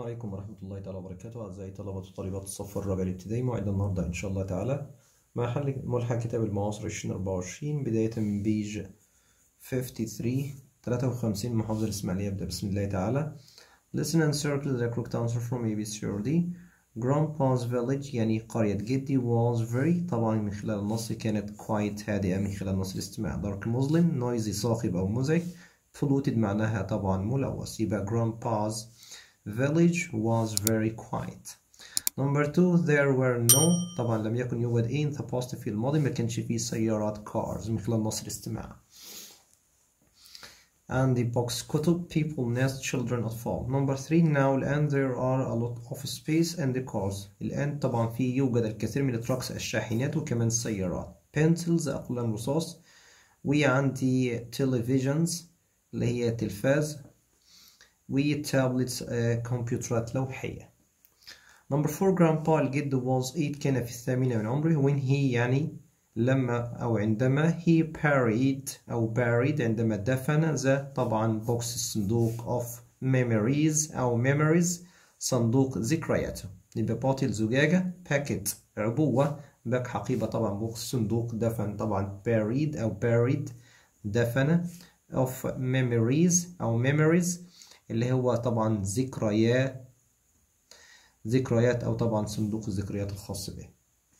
عليكم ورحمة الله تعالى وبركاته أعزائي طلبة وطالبات الصف الرابع الابتدائي موعد النهاردة إن شاء الله تعالى مع حل ملحق كتاب المعاصر 2024 بداية من بيج 53 53 محافظة الإسماعيلية يبدأ بسم الله تعالى Listen and circle the correct answer from A, B, C or D Grandpa's village يعني قرية جدي was very طبعا من خلال النص كانت quite هادئة من خلال نص الاستماع dark Muslim noisy صاخب أو مزعج polluted معناها طبعا ملوث يبقى grandpa's village was very quiet number two there were no طبعا لم يكن يوجد in the past في الماضي ما كانش فيه سيارات cars من خلال نص الاستماع and the box كتب people nest children أطفال number three now الآن there are a lot of space and the cars الآن طبعا في يوجد الكثير من التراكس الشاحنات وكمان السيارات pencils أقلام رصاص وعندي televisions اللي هي تلفاز وتابلتس كمبيوترات لوحية number four grandpa الجد was eight كان في الثامنة من عمره when he يعني لما أو عندما he buried أو buried عندما دفن ذا طبعا box الصندوق of memories أو memories صندوق ذكرياته يبقى بوتل زجاجة باكيت عبوة باك حقيبة طبعا بوكس صندوق دفن طبعا buried أو buried دفن of memories أو memories اللي هو طبعا ذكريات ذكريات أو طبعا صندوق الذكريات الخاص به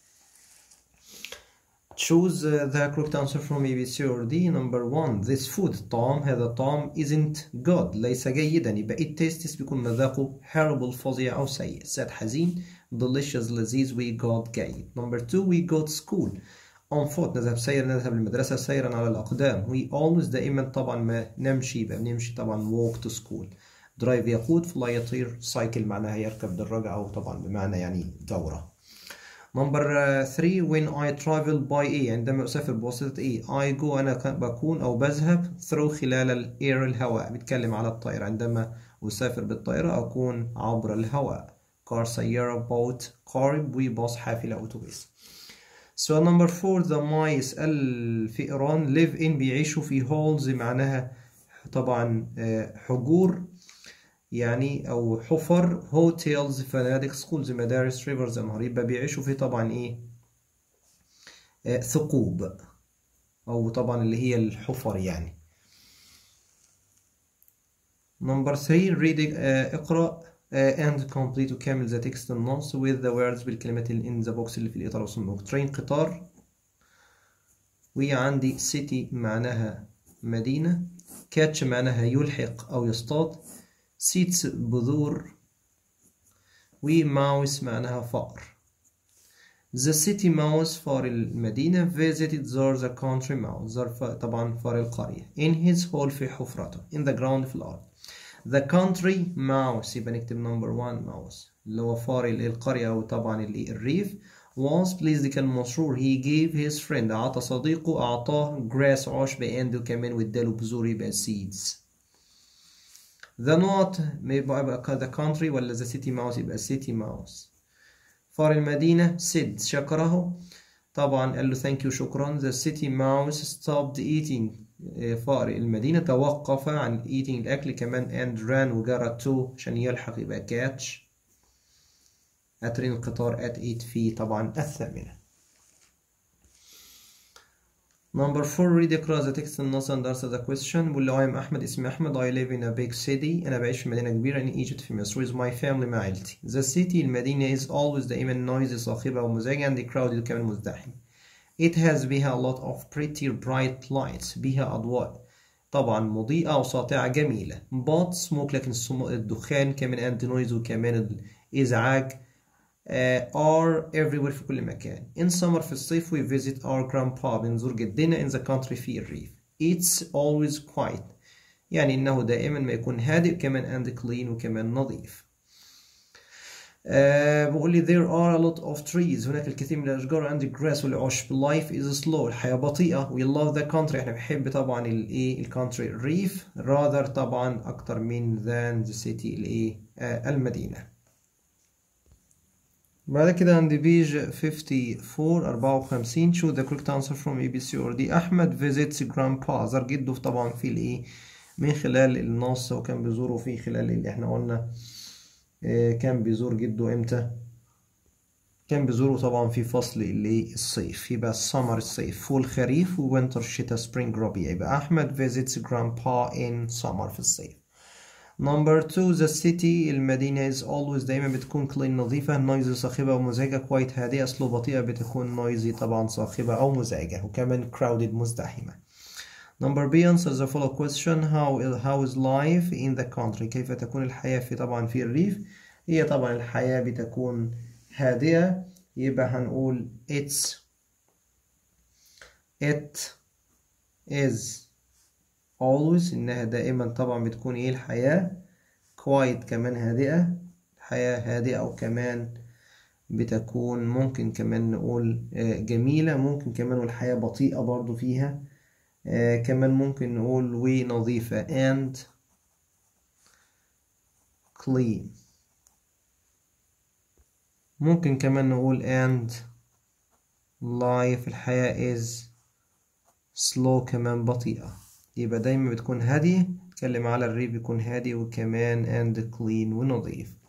choose the correct answer from A, B, C or D number one this food طعام هذا طعام isn't good ليس جيدا يبقى it tastes بيكون مذاقه horrible فظيع أو سيء sad حزين delicious لذيذ we got جيد number two we got school on foot نذهب سيرا نذهب للمدرسة سيرا على الأقدام we always دائما طبعا ما نمشي يبقى بنمشي طبعا walk to school drive يقود fly يطير cycle معناها يركب دراجة أو طبعا بمعنى يعني دورة number 3 when I travel by A عندما أسافر بواسطة A I go أنا بكون أو بذهب through خلال الاير الهواء بيتكلم على الطائرة عندما أسافر بالطائرة أكون عبر الهواء car سيارة boat قارب وباص حافلة أتوبيس سؤال نمبر 4 the mice الفئران live in بيعيشوا في holes معناها طبعا حجور يعني او حفر هوتيلز فنادق سكولز مدارس ريفرز انهار يبقى بيعيشوا في طبعا ايه آه ثقوب او طبعا اللي هي الحفر يعني نمبر 3 reading آه اقرا آه and complete وكامل the text النص with the words بالكلمات اللي in the box اللي في الاطار والصندوق train قطار وعندي city معناها مدينة catch معناها يلحق او يصطاد سيتس بذور وماوس معناها فأر The city mouse فار المدينة visited زار the country mouse زار طبعا فار القرية in his hole في حفرته in the ground في الأرض the country mouse يبقى نكتب number one mouse اللي هو فار القرية أو طبعا اللي الريف was pleased كان مسرور he gave his friend أعطى صديقه أعطاه grass عشب and وكمان واداله بذور يبقى seeds the not يبقى the country ولا the city mouse يبقى city mouse فار المدينة سيد شكره طبعا قال له thank you شكرا the city mouse stopped eating فار المدينة توقف عن eating الأكل كمان and ran وجرى to عشان يلحق يبقى catch أترين القطار at 8 في طبعا الثامنة Number 4 read اقرأ the text النص and answer the question بقول له I'm أحمد اسمي أحمد I live in a big city أنا بعيش في مدينة كبيرة in Egypt في مصر with my family مع عائلتي The city المدينة is always دائما noisy صاخبة ومزعجة and crowded وكمان مزدحم It has بها a lot of pretty bright lights بها أضواء طبعا مضيئة وساطعة جميلة but smoke لكن الدخان كمان and noise وكمان الإزعاج Uh, are everywhere في كل مكان. In summer في الصيف we visit our grandpa بنزور جدنا in the country في الريف. It's always quiet. يعني إنه دائما ما يكون هادئ كمان and clean وكمان نظيف. Uh, بقول لي there are a lot of trees هناك الكثير من الأشجار and grass والعشب. Life is slow الحياة بطيئة. We love the country احنا بنحب طبعا الإيه الكونتري الريف rather طبعا أكتر من than the city الإيه uh, المدينة. بعد كده عند بيج 54 54 شو the correct answer from A B C or D أحمد visits grandpa زار جده طبعا في الإيه من خلال النص وكان بيزوره في خلال اللي احنا قلنا آه، كان بيزور جده امتى كان بيزوره طبعا في فصل اللي الصيف يبقى السمر الصيف فول خريف ووينتر الشتاء سبرينج ربيع يبقى أحمد visits grandpa in summer في الصيف Number two the city المدينة is always دايما بتكون clean نظيفة noisy صاخبة ومزعجة quite هادئة slow بطيئة بتكون noisy طبعا صاخبة أو مزعجة وكمان crowded مزدحمة Number B answers the follow question how how is life in the country كيف تكون الحياة في طبعا في الريف هي طبعا الحياة بتكون هادئة يبقى هنقول it's it is always إنها دائما طبعا بتكون إيه الحياة quiet كمان هادئة الحياة هادئة وكمان بتكون ممكن كمان نقول جميلة ممكن كمان والحياة بطيئة برضو فيها آه كمان ممكن نقول ونظيفة and clean ممكن كمان نقول and life الحياة is slow كمان بطيئة يبقى دايما بتكون هادية نتكلم على الريف بيكون هادي وكمان and clean ونظيف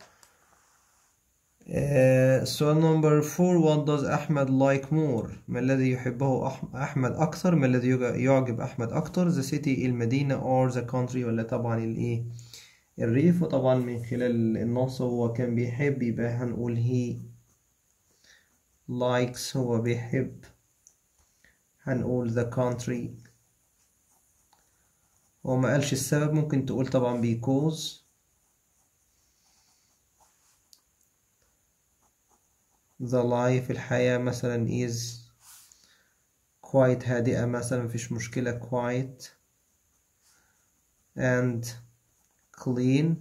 سؤال نمبر فور what does أحمد like more ما الذي يحبه أحمد أكثر ما الذي يعجب أحمد أكثر the city المدينة or the country ولا طبعا الإيه الريف وطبعا من خلال النص هو كان بيحب يبقى هنقول he likes هو بيحب هنقول the country هو ما قالش السبب ممكن تقول طبعا because the life الحياة مثلا is quite هادئة مثلا مفيش مشكلة quite and clean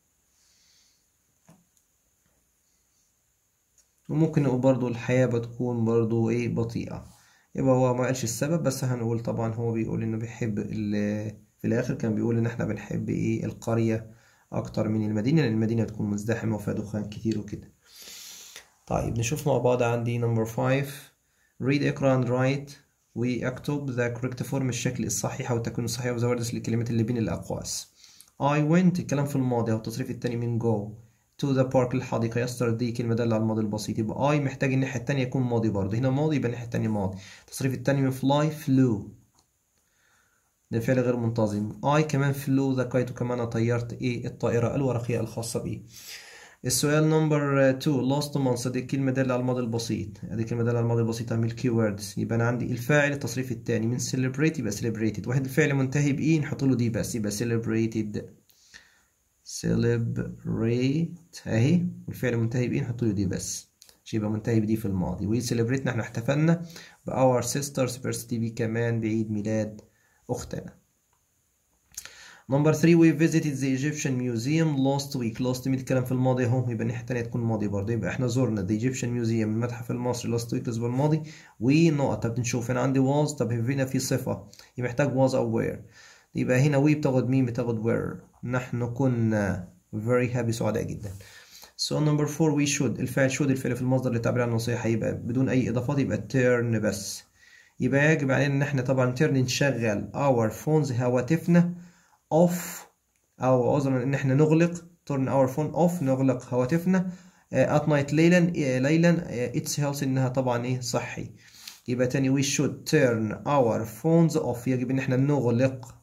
وممكن نقول برضو الحياة بتكون برضو ايه بطيئة يبقى هو ما قالش السبب بس هنقول طبعا هو بيقول انه بيحب في الاخر كان بيقول ان احنا بنحب ايه القرية اكتر من المدينة لان المدينة تكون مزدحمة وفيها دخان كتير وكده طيب نشوف مع بعض عندي نمبر 5 read اقرا and write واكتب the correct form الشكل الصحيح او التكوين الصحيح of the words للكلمات اللي بين الاقواس I went الكلام في الماضي او التصريف التاني من go to the park الحديقة yesterday كلمة دالة على الماضي البسيط يبقى I محتاج الناحية التانية يكون ماضي برضه هنا ماضي يبقى الناحية التانية ماضي التصريف التاني من fly flew ده فعل غير منتظم I كمان flew the kite وكمان أنا طيرت إيه الطائرة الورقية الخاصة بي السؤال نمبر 2 last month دي كلمة دالة على الماضي البسيط ادي كلمة دالة على الماضي البسيط اعمل keywords يبقى انا عندي الفاعل التصريف الثاني من celebrate يبقى celebrated واحد الفعل منتهي بإيه نحط له دي بس يبقى celebrated celebrate اهي والفعل منتهي بإيه نحط له دي بس مش يبقى منتهي بدي في الماضي و celebrate نحن احتفلنا ب our sister's birthday كمان بعيد ميلاد أختنا نمبر 3 we visited the Egyptian museum last week last بنتكلم في الماضي اهو يبقى الناحية التانية تكون ماضي برضه يبقى احنا زرنا the Egyptian museum المتحف المصري last week الأسبوع الماضي ونقط طب نشوف هنا عندي was طب هنا في صفة يبقى محتاج was أو where يبقى هنا we بتاخد مين بتاخد where نحن كنا very happy سعداء جدا سؤال نمبر 4 we should الفعل should الفعل في المصدر للتعبير عن النصيحة يبقى بدون أي إضافات يبقى turn بس يبقى يجب علينا إن احنا طبعا turn نشغل our phones هواتفنا off او عذرا ان احنا نغلق turn our phone off نغلق هواتفنا at night ليلا ليلا it's healthy انها طبعا ايه صحي يبقى تاني we should turn our phones off يجب ان احنا نغلق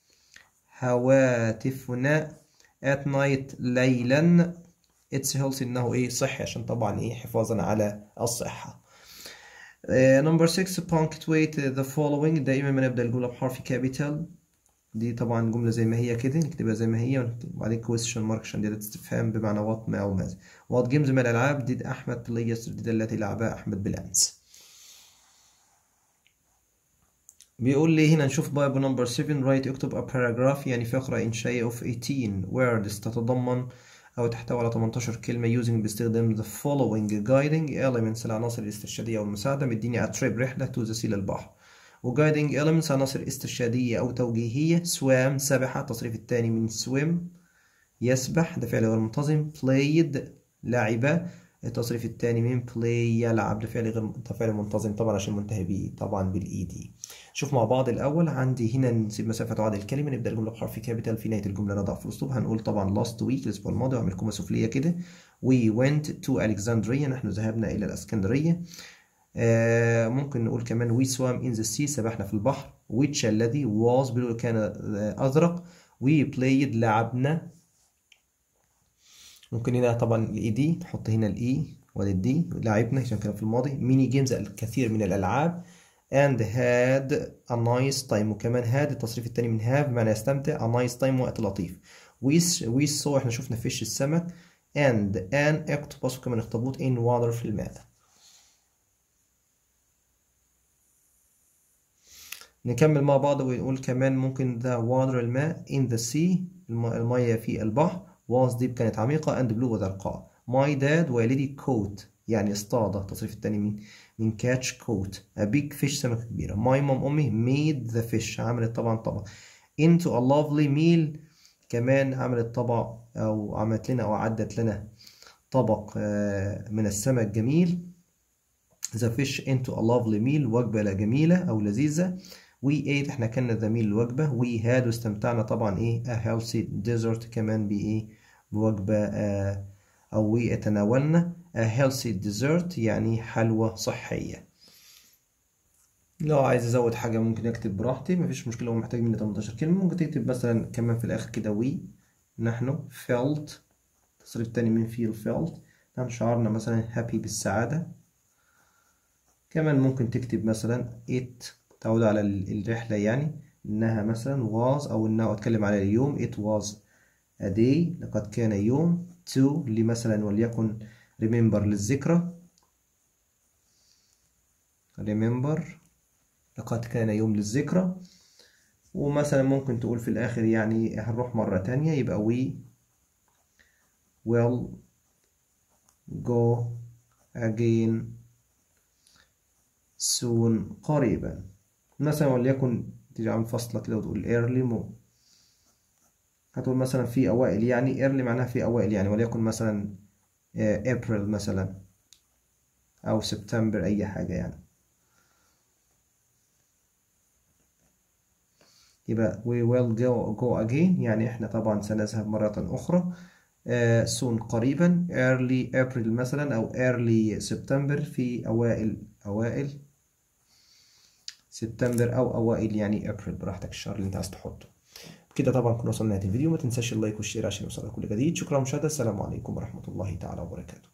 هواتفنا at night ليلا it's healthy انه ايه صحي عشان طبعا ايه حفاظا على الصحة نمبر 6 punctuate the following دائما ما نبدأ الجملة بحرف كابيتال دي طبعا جملة زي ما هي كده نكتبها زي ما هي وبعدين question mark عشان دي استفهام بمعنى وات ما أو ماذا وات جيمز من الألعاب ديد أحمد play yesterday التي لعبها أحمد بالأمس بيقول لي هنا نشوف بايبو نمبر 7 رايت اكتب a paragraph يعني فقرة إنشائية of 18 words تتضمن أو تحتوي على 18 كلمة using باستخدام the following guiding elements العناصر الاسترشادية والمساعدة مديني a trip رحلة to the sea للبحر وجايدنج elements عناصر استرشادية أو توجيهية swam سبح التصريف الثاني من swim يسبح ده فعل غير منتظم played لعب التصريف الثاني من play يلعب ده فعل غير ده فعل منتظم طبعا عشان منتهي بيه طبعا بالاي دي شوف مع بعض الاول عندي هنا نسيب مسافه تعادل الكلمه نبدا الجمله بحرف كابيتال في نهايه الجمله نضع فول ستوب هنقول طبعا last week الاسبوع الماضي واعمل كومه سفليه كده we went to Alexandria نحن ذهبنا الى الاسكندريه آه ممكن نقول كمان we swam in the sea سبحنا في البحر which الذي was بيقولوا كان ازرق we played لعبنا ممكن هنا طبعا الاي دي نحط هنا الاي وادي الدي لعبنا عشان كان في الماضي ميني جيمز الكثير من الالعاب and had a nice time وكمان had التصريف الثاني من have بمعنى يستمتع a nice time وقت لطيف we we saw احنا شفنا فيش السمك and an octopus وكمان اخطبوط in water في الماء نكمل مع بعض ونقول كمان ممكن the water الماء in the sea المية في البحر was deep كانت عميقة and blue وزرقاء my dad والدي caught يعني اصطاد التصريف الثاني من من catch caught a big fish سمكة كبيرة my mom أمي made the fish عملت طبعا طبق into a lovely meal كمان عملت طبق أو عملت لنا أو عدت لنا طبق من السمك جميل the fish into a lovely meal وجبة جميلة أو لذيذة we ate احنا كنا ذميل الوجبة we had واستمتعنا طبعا ايه a healthy dessert كمان بايه بوجبة آه او we تناولنا a healthy dessert يعني حلوى صحية لو عايز ازود حاجة ممكن اكتب براحتي مفيش مشكلة هو محتاج مني 18 كلمة ممكن تكتب مثلا كمان في الاخر كده we نحن felt التصريف التاني من feel felt نحن شعرنا مثلا happy بالسعادة كمان ممكن تكتب مثلا it تعود على الرحلة يعني إنها مثلا was أو إنها أتكلم على اليوم it was a day لقد كان يوم to لمثلا وليكن remember للذكرى remember لقد كان يوم للذكرى ومثلا ممكن تقول في الآخر يعني هنروح مرة تانية يبقى we will go again soon قريبا مثلا وليكن تيجي عامل فاصلة كده وتقول early مو هتقول مثلا في أوائل يعني early معناها في أوائل يعني وليكن مثلا April مثلا أو سبتمبر أي حاجة يعني يبقى we will go, go again يعني احنا طبعا سنذهب مرة أخرى uh, soon قريبا early April مثلا أو early سبتمبر في أوائل أوائل سبتمبر او اوائل يعني ابريل براحتك الشهر اللي انت عايز تحطه كده طبعا كنا وصلنا لنهايه الفيديو ما تنساش اللايك والشير عشان يوصلك كل جديد شكرا مشاهده السلام عليكم ورحمه الله تعالى وبركاته